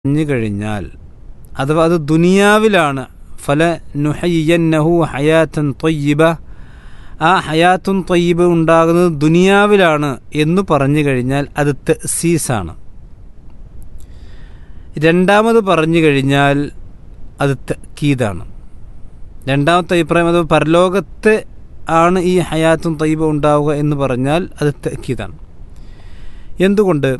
പറഞ്ഞു കഴിഞ്ഞാൽ അഥവാ അത് ദുനിയാവിലാണ് ഫല നുഹയ്യന്നഹു ഹയാത്തൻ തൊയ്യബ ആ ഹയാത്തുൻ തൊയ്യബ് ഉണ്ടാകുന്നത് ദുനിയാവിലാണ് എന്ന് പറഞ്ഞു കഴിഞ്ഞാൽ അത് തെസീസാണ് രണ്ടാമത് പറഞ്ഞു കഴിഞ്ഞാൽ അത് തക്കീതാണ് രണ്ടാമത്തെ അഭിപ്രായം അത് പരലോകത്ത് ആണ് ഈ ഹയാത്തും തയ്യബ ഉണ്ടാവുക എന്ന് പറഞ്ഞാൽ അത് തക്കീതാണ് എന്തുകൊണ്ട്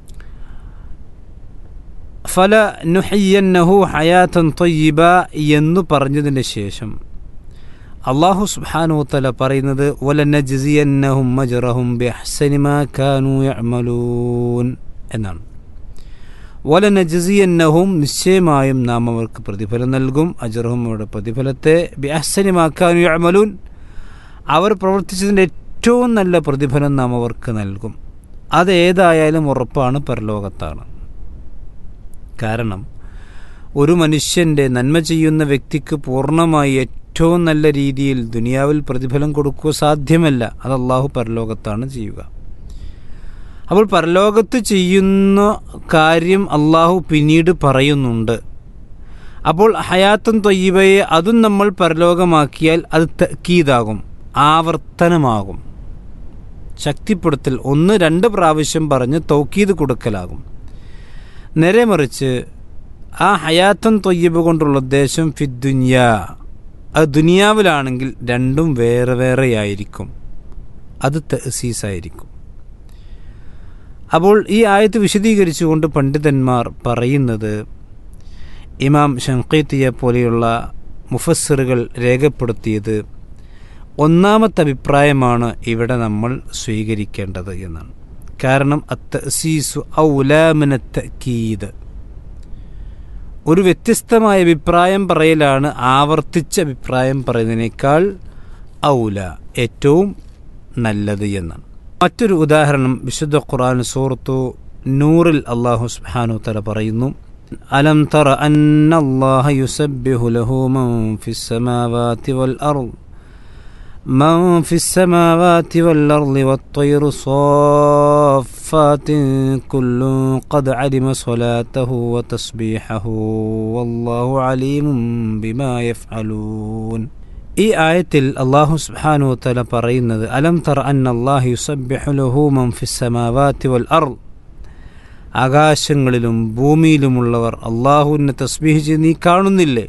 ഫല നുഹയ്യന്നഹു ഹയാത്തൻ തൊയ്യബ എന്ന് പറഞ്ഞതിന് ശേഷം അള്ളാഹു സുബ്ഹാനഹുതല പറയുന്നത് വല നജ്സിയന്നഹും മജ്റഹും ബിഅഹ്സനിമാ കാനൂ യഅമലൂൻ എന്നാണ് വല നജ്സിയന്നഹും നിശ്ചയമായും നാം അവർക്ക് പ്രതിഫലം നൽകും അജറഹും അവരുടെ പ്രതിഫലത്തെ ബിഅഹ്സനിമാ കാനൂ യഅമലൂൻ അവർ പ്രവർത്തിച്ചതിൻ്റെ ഏറ്റവും നല്ല പ്രതിഫലം നാം അവർക്ക് നൽകും അതേതായാലും ഉറപ്പാണ് പരലോകത്താണ് കാരണം ഒരു മനുഷ്യൻ്റെ നന്മ ചെയ്യുന്ന വ്യക്തിക്ക് പൂർണ്ണമായി ഏറ്റവും നല്ല രീതിയിൽ ദുനിയാവിൽ പ്രതിഫലം കൊടുക്കുക സാധ്യമല്ല അത് അള്ളാഹു പരലോകത്താണ് ചെയ്യുക അപ്പോൾ പരലോകത്ത് ചെയ്യുന്ന കാര്യം അള്ളാഹു പിന്നീട് പറയുന്നുണ്ട് അപ്പോൾ ഹയാത്തും തൊയ്യബയെ അതും നമ്മൾ പരലോകമാക്കിയാൽ അത് തക്കീതാകും ആവർത്തനമാകും ശക്തിപ്പെടുത്തൽ ഒന്ന് രണ്ട് പ്രാവശ്യം പറഞ്ഞ് തൗക്കീത് കൊടുക്കലാകും നേരെ മറിച്ച് ആ ഹയാത്തൻ തൊയ്യബ് കൊണ്ടുള്ള ഉദ്ദേശം ഫിദ്ദുന്യ അത് ദുനിയാവിലാണെങ്കിൽ രണ്ടും വേറെ വേറെയായിരിക്കും അത് തസീസായിരിക്കും അപ്പോൾ ഈ ആയത്ത് വിശദീകരിച്ചുകൊണ്ട് പണ്ഡിതന്മാർ പറയുന്നത് ഇമാം ഷങ്കീത്തിയെ പോലെയുള്ള മുഫസ്സിറുകൾ രേഖപ്പെടുത്തിയത് ഒന്നാമത്തെ അഭിപ്രായമാണ് ഇവിടെ നമ്മൾ സ്വീകരിക്കേണ്ടത് എന്നാണ് കാരണം അത്തസീസു ഔലാമന തക്കീത് ഒരു വ്യത്യസ്തമായ അഭിപ്രായം പറയലാണ് ആവർത്തിച്ച അഭിപ്രായം പറയുന്നതിനേക്കാൾ ഔല ഏറ്റവും നല്ലത് എന്നാണ് മറ്റൊരു ഉദാഹരണം വിശുദ്ധ ഖുർആൻ സൂറത്തു നൂറിൽ അള്ളാഹു സുബ്ഹാനു തല പറയുന്നു അലം തറ അന്നല്ലാഹ യുസബ്ബിഹു ലഹു മൻ ഫിസ് സമാവാതി വൽ അർദ് من في السماوات والأرض والطير صافات كل قد علم صلاته وتسبيحه والله عليم بما يفعلون ഈ ആയത്തിൽ അള്ളാഹു സുബ്ഹാനു തല പറയുന്നത് അലം തർ അൻ അള്ളാഹു യുസബ്ബിഹു ലഹു മൻ ഫിസ് സമാവാതി വൽ അർദ് ആകാശങ്ങളിലും ഭൂമിയിലുമുള്ളവർ അള്ളാഹുവിനെ തസ്ബീഹ് ചെയ്ത് നീ കാണുന്നില്ലേ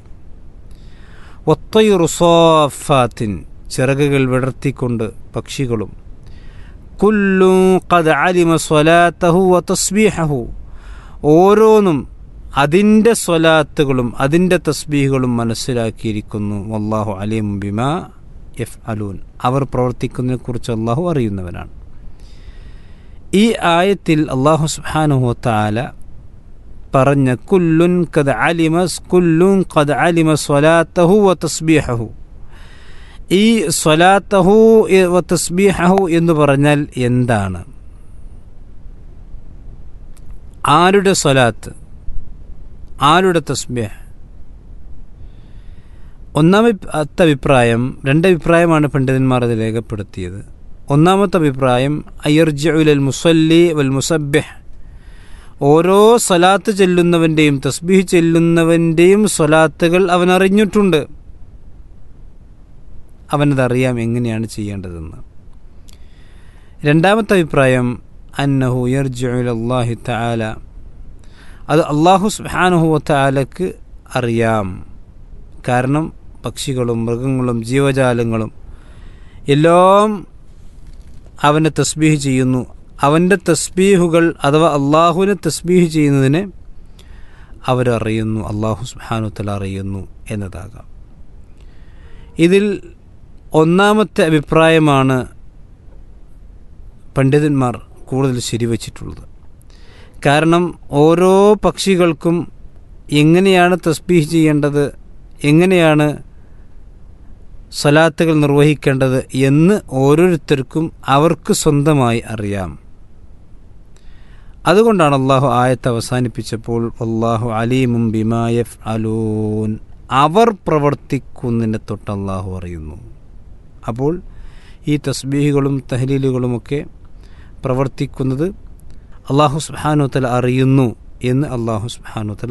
ഒത്തയുറു സോഫാത്തിൻ ചിറകുകൾ വിടർത്തിക്കൊണ്ട് പക്ഷികളും കുല്ലു ഖദ് അലിമ സ്വലാത്തഹു വ തസ്ബീഹഹു ഓരോന്നും അതിൻ്റെ സ്വലാത്തുകളും അതിൻ്റെ തസ്ബീഹുകളും മനസ്സിലാക്കിയിരിക്കുന്നു വല്ലാഹു അലീം ബിമ എഫ് അലൂൻ അവർ പ്രവർത്തിക്കുന്നതിനെക്കുറിച്ച് അള്ളാഹു അറിയുന്നവനാണ് ഈ ആയത്തിൽ അള്ളാഹു സുബ്ഹാനഹു താല പറഞ്ഞ കുല്ലുൻ കത് അലിമ കുല്ലുൻ കത് അലിമ സ്വലാത്തഹു വ തസ്ബീഹഹു ഈ സ്വലാത്തഹു തസ്ബീഹു എന്ന് പറഞ്ഞാൽ എന്താണ് ആരുടെ സ്വലാത്ത് ആരുടെ തസ്ബീഹ് ഒന്നാമത്തെ അഭിപ്രായം രണ്ടഭിപ്രായമാണ് പണ്ഡിതന്മാർ അത് രേഖപ്പെടുത്തിയത് ഒന്നാമത്തെ അഭിപ്രായം അയ്യർജുലൽ മുസല്ലി വൽ മുസബ്ബിഹ് ഓരോ സ്വലാത്ത് ചെല്ലുന്നവൻ്റെയും തസ്ബീഹ് ചെല്ലുന്നവൻ്റെയും സ്വലാത്തുകൾ അവൻ അറിഞ്ഞിട്ടുണ്ട് അവനതറിയാം എങ്ങനെയാണ് ചെയ്യേണ്ടതെന്ന് രണ്ടാമത്തെ അഭിപ്രായം അന്നഹു യർജുലല്ലാഹി തആല അത് അള്ളാഹു സുബ്ഹാനഹു തആലക്ക് അറിയാം കാരണം പക്ഷികളും മൃഗങ്ങളും ജീവജാലങ്ങളും എല്ലാം അവനെ തസ്ബീഹ് ചെയ്യുന്നു അവൻ്റെ തസ്ബീഹുകൾ അഥവാ അള്ളാഹുവിനെ തസ്ബീഹ് ചെയ്യുന്നതിനെ അവരറിയുന്നു അള്ളാഹു സുബ്ഹാനു തല അറിയുന്നു എന്നതാകാം ഇതിൽ ഒന്നാമത്തെ അഭിപ്രായമാണ് പണ്ഡിതന്മാർ കൂടുതൽ ശരിവച്ചിട്ടുള്ളത് കാരണം ഓരോ പക്ഷികൾക്കും എങ്ങനെയാണ് തസ്ബീഹ് ചെയ്യേണ്ടത് എങ്ങനെയാണ് സ്വലാത്തുകൾ നിർവഹിക്കേണ്ടത് എന്ന് ഓരോരുത്തർക്കും അവർക്ക് സ്വന്തമായി അറിയാം അതുകൊണ്ടാണ് അള്ളാഹു ആയത്ത് അവസാനിപ്പിച്ചപ്പോൾ അള്ളാഹു അലീമും ബിമായഫ് അലൂൻ അവർ പ്രവർത്തിക്കുന്നതിനെ തൊട്ട് അള്ളാഹു അറിയുന്നു അപ്പോൾ ഈ തസ്ബീഹുകളും തഹലീലുകളുമൊക്കെ പ്രവർത്തിക്കുന്നത് അള്ളാഹു സുബാനു തല അറിയുന്നു എന്ന് അള്ളാഹു സുബ്ഹാനു